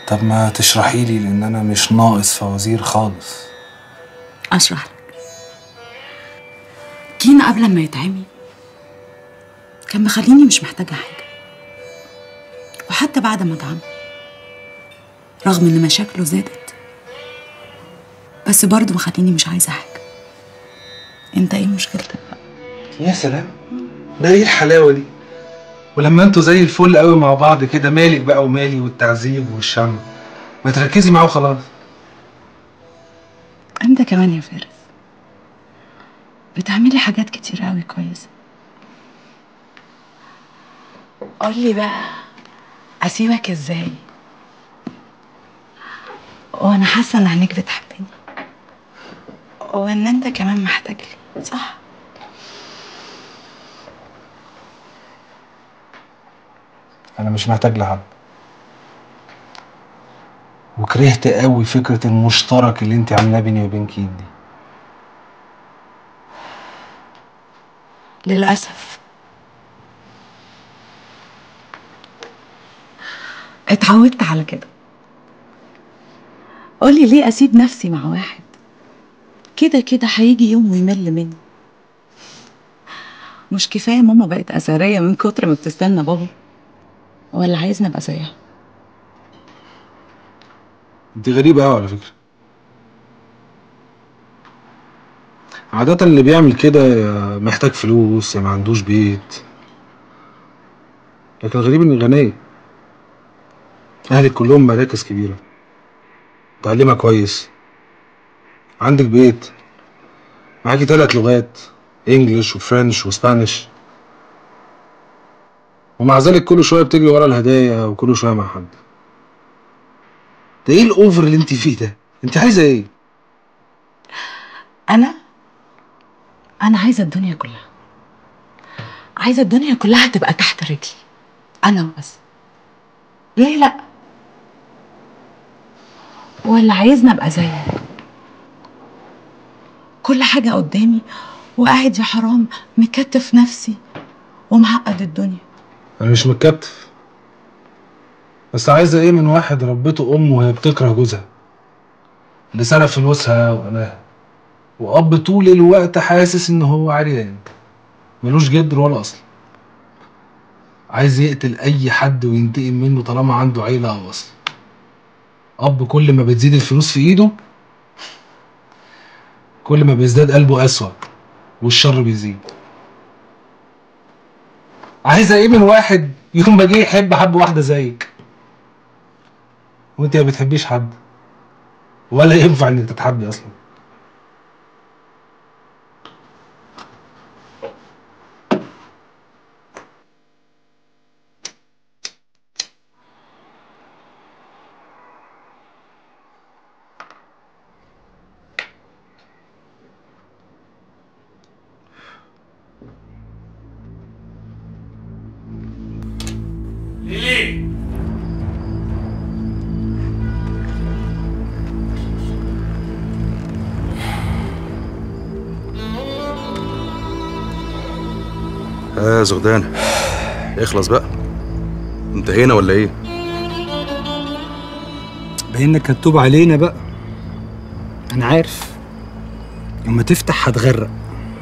طب ما تشرحي لي لان انا مش ناقص فوازير خالص اشرح لك كينا قبل ما يتعمي كان مخليني مش محتاجه حاجه وحتى بعد ما اتعمى رغم ان مشاكله زادت بس برضه مخليني مش عايزه حاجه انت ايه مشكلتك بقى يا سلام ده ايه الحلاوه دي ولما انتوا زي الفل قوي مع بعض كده مالك بقى ومالي والتعذيب والشم ما تركزي معاه وخلاص انت كمان يا فارس بتعملي حاجات كتير قوي كويسه قولي بقى اسيبك ازاي وانا حاسه ان عينيك بتحبني وان انت كمان محتاج لي صح انا مش محتاج لحد وكرهت قوي فكره المشترك اللي انت عاملاه بيني وبين كيد دي للاسف اتعودت على كده قولي ليه اسيب نفسي مع واحد كده كده هيجي يوم ويمل مني مش كفايه ماما بقت اثريه من كتر ما بتستنى بابا ولا عايزني ابقى زيها انت غريبه قوي على فكره عادة اللي بيعمل كده يا محتاج فلوس يا ما عندوش بيت لكن الغريب اني غنية اهلك كلهم مراكز كبيرة تعليمها كويس عندك بيت معاكي ثلاث لغات انجلش وفرنش وسبانيش ومع ذلك كل شوية بتجري ورا الهدايا وكل شوية مع حد ده ايه الاوفر اللي انت فيه ده انت عايزة ايه انا انا عايزه الدنيا كلها عايزه الدنيا كلها تبقى تحت رجلي انا بس ليه لا ولا عايزني ابقى زيك كل حاجه قدامي وقاعد يا حرام مكتف نفسي ومعقد الدنيا انا مش متكتف بس عايزة ايه من واحد ربته امه وهي بتكره جوزها اللي سرق فلوسها وقناها واب طول الوقت حاسس ان هو عريان ملوش جدر ولا اصل عايز يقتل اي حد وينتقم منه طالما عنده عيلة او اصل اب كل ما بتزيد الفلوس في ايده كل ما بيزداد قلبه اسوأ والشر بيزيد عايزة ايه من واحد يوم ما جه يحب حب واحدة زيك وانت ما بتحبيش حد ولا ينفع انك تتحبي اصلا ليه؟ اه يا زغدان اخلص بقى انتهينا ولا ايه باين انك هتتوب علينا بقى انا عارف اما تفتح هتغرق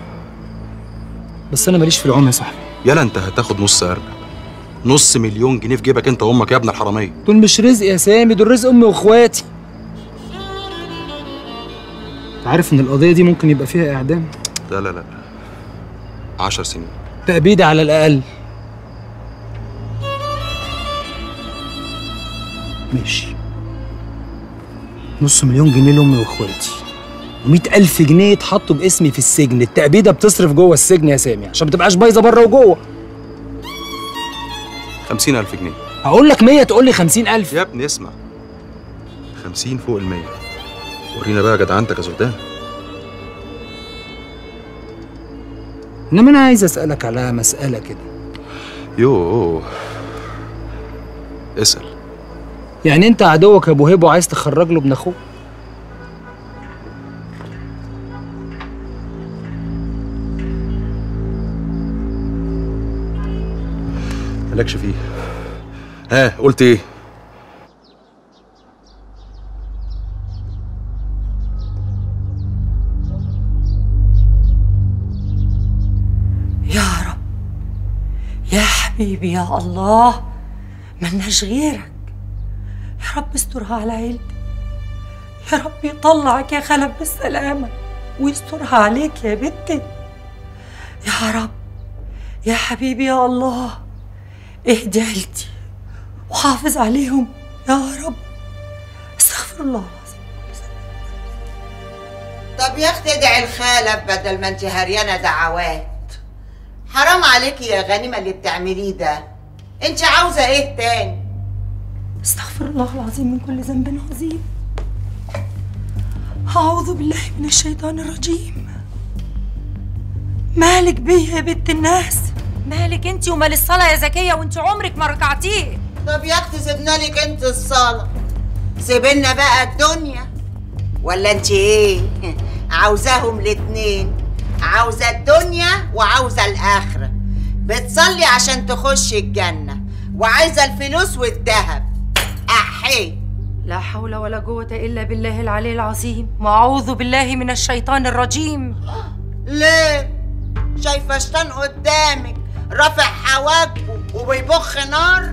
بس انا ماليش في العوم يا صاحبي يلا انت هتاخد نص ارنب نص مليون جنيه في جيبك انت وامك يا ابن الحراميه دول مش رزق يا سامي دول رزق امي واخواتي انت عارف ان القضيه دي ممكن يبقى فيها اعدام لا لا لا عشر سنين تأبيد على الاقل ماشي نص مليون جنيه لامي واخواتي ومئة ألف جنيه يتحطوا باسمي في السجن التأبيدة بتصرف جوه السجن يا سامي عشان ما تبقاش بايظة بره وجوه خمسين ألف جنيه هقول لك 100 تقول لي 50000 يا ابني اسمع خمسين فوق المية ورينا بقى جدعنتك يا زغدان انما انا عايز اسالك على مساله كده يوه اسأل يعني انت عدوك ابو هيبو عايز تخرج له ابن اخوه مالكش فيه ها قلت ايه حبيبي يا الله ملناش غيرك يا رب استرها على عيلتك يا رب يطلعك يا خلف بالسلامة ويسترها عليك يا بنتي يا رب يا حبيبي يا الله اهدي عيلتي وحافظ عليهم يا رب استغفر الله العظيم طب يا اختي ادعي الخالف بدل ما انت هريانه دعوات حرام عليكي يا غنيمه اللي بتعمليه ده انت عاوزه ايه تاني استغفر الله العظيم من كل ذنب عظيم أعوذ بالله من الشيطان الرجيم مالك بيه يا بنت الناس مالك انت ومال الصلاة يا زكية وانت عمرك ما ركعتيه طب يا اختي سيبنا لك انت الصلاه سيبنا بقى الدنيا ولا انت ايه عاوزاهم الاتنين عاوزه الدنيا وعاوزه الاخره بتصلي عشان تخش الجنه وعايزه الفلوس والذهب احي لا حول ولا قوة إلا بالله العلي العظيم وأعوذ بالله من الشيطان الرجيم ليه شايفه شيطان قدامك رافع حواجبه وبيبخ نار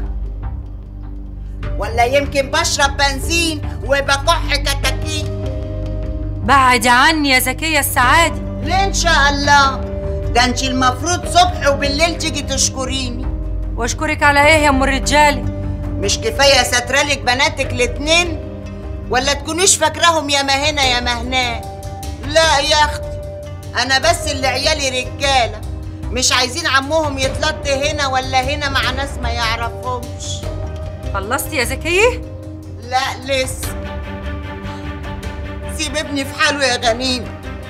ولا يمكن بشرب بنزين وبكح كتاكيت بعد عني يا زكية السعادة ليه ان شاء الله ده انت المفروض صبح وبالليل تيجي تشكريني واشكرك على ايه يا ام الرجالة مش كفايه سترالك بناتك الاتنين ولا تكونيش فاكراهم يا ما هنا يا ما هناك لا يا اختي انا بس اللي عيالي رجاله مش عايزين عمهم يتلط هنا ولا هنا مع ناس ما يعرفهمش خلصتي يا زكية؟ لا لسه سيب ابني في حاله يا غنيمه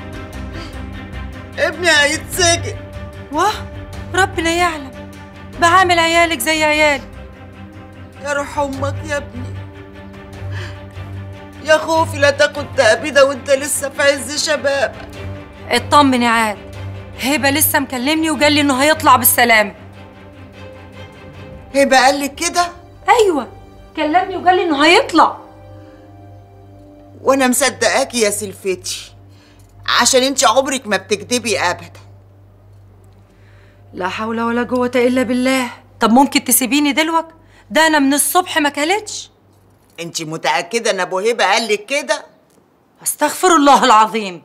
ابني هيتسجن واه ربنا يعلم بعامل عيالك زي عيالي يا روح امك يا ابني يا خوفي لا تاخد تأبيدة وانت لسه في عز شبابك اطمن يا عاد هبة لسه مكلمني وقال لي انه هيطلع بالسلامة هيبقى قال لك كده ايوه كلمني وقال لي انه هيطلع وانا مصدقاكي يا سلفتي عشان انت عمرك ما بتكدبي ابدا لا حول ولا قوة الا بالله طب ممكن تسيبيني دلوقتي ده انا من الصبح ما كلتش انت متأكدة ان ابو هبة قال لك كده استغفر الله العظيم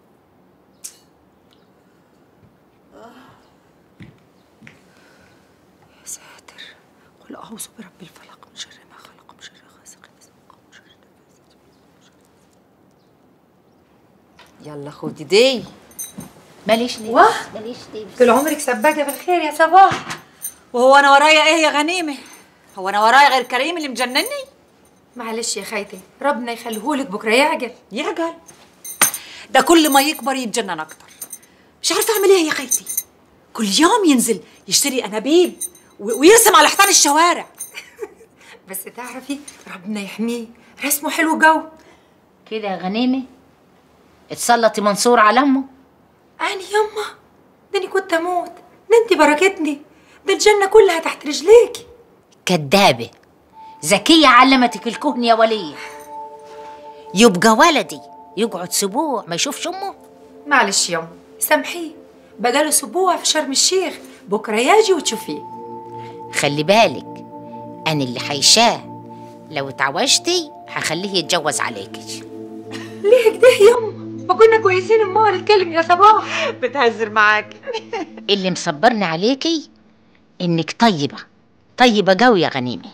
يا ساتر قل اعوذ برب الفلق من شر ما خلق من شر غاسق اذا وقب من شر النفاثات يلا خدي دي ماليش ليه واه ماليش ليه طول عمرك سباكة بالخير يا صباح وهو انا ورايا ايه يا غنيمه هو انا ورايا غير كريم اللي مجنني معلش يا خيتي ربنا يخليهولك بكره يعجل يعجل ده كل ما يكبر يتجنن اكتر مش عارفه اعمل ايه يا خيتي كل يوم ينزل يشتري انابيب و- ويرسم على حيطان الشوارع بس تعرفي ربنا يحميه رسمه حلو جو كده يا غنيمه اتسلطي منصور على امه أنا يما ده أنا كنت أموت ده أنت بركتني ده الجنة كلها تحت رجليكي كدابه ذكيه علمتك الكهن يا وليه يبقى ولدي يقعد اسبوع ما يشوفش امه معلش يما سامحيه بقاله أسبوع في شرم الشيخ بكرة ياجي وتشوفيه خلي بالك انا اللي حيشاه لو اتعوجتي هخليه يتجوز عليكي ليه كده يما ما كنا كويسين امال نتكلم يا صباح بتهزر معاكي اللي مصبرني عليكي انك طيبه طيبه قوي يا غنيمه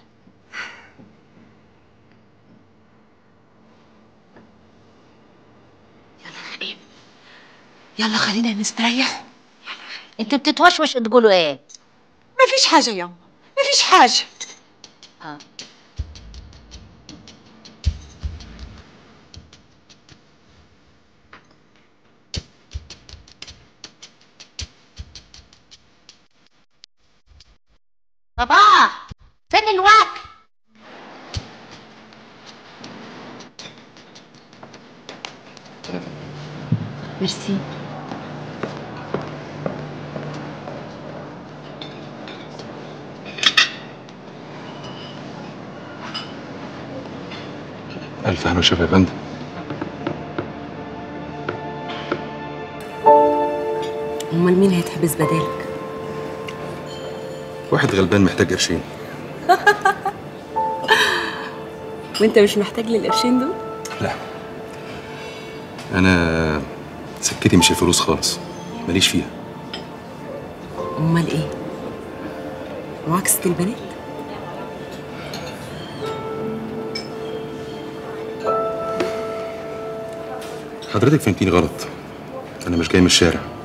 يلا خلينا نستريح انتوا بتتوشوش تقولوا ايه مفيش حاجه يا مفيش حاجه اه صباح فين الوقت ميرسي ألف هنا وشفا يا فندم امال مين هيتحبس بدالك واحد غلبان محتاج قرشين وانت مش محتاج للقرشين دول لا انا سكتي مش الفلوس خالص ماليش فيها امال ايه معاكسة البنات حضرتك فهمتيني غلط انا مش جاي من الشارع